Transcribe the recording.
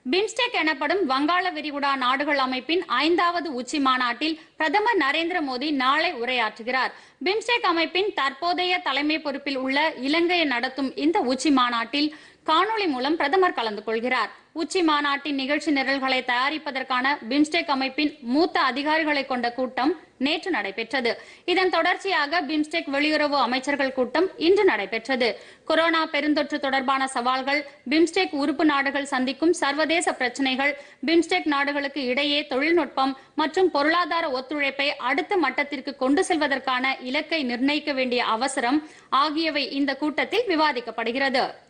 BIMSTEC எனப்படும் வங்காள விரிகுடா நாடுகள் அமைப்பின் ஐந்தாவது உச்சி மாநாட்டில் பிரதமர் நரேந்திர மோடி நாளை உரையாற்றுகிறார் பிம்ஸ்டெக் அமைப்பின் தற்போதைய தலைமை பொறுப்பில் உள்ள இலங்கையை நடத்தும் இந்த உச்சி மாநாட்டில் காணொளி மூலம் பிரதமர் கலந்து கொள்கிறார் உச்சி மாநாட்டின் நிகழ்ச்சி நிரல்களை தயாரிப்பதற்கான பிம்ஸ்டெக் அமைப்பின் மூத்த அதிகாரிகளை கொண்ட கூட்டம் நேற்று நடைபெற்றது இதன் தொடர்ச்சியாக பிம்ஸ்டெக் வெளியுறவு அமைச்சர்கள் கூட்டம் இன்று நடைபெற்றது கொரோனா பெருந்தொற்று தொடர்பான சவால்கள் பிம்ஸ்டெக் உறுப்பு நாடுகள் சந்திக்கும் சர்வதேச பிரச்சினைகள் பிம்ஸ்டெக் நாடுகளுக்கு இடையே தொழில்நுட்பம் மற்றும் பொருளாதார ஒத்துழைப்பை அடுத்த மட்டத்திற்கு கொண்டு செல்வதற்கான இலக்கை நிர்ணயிக்க வேண்டிய அவசரம் ஆகியவை இந்த கூட்டத்தில் விவாதிக்கப்படுகிறது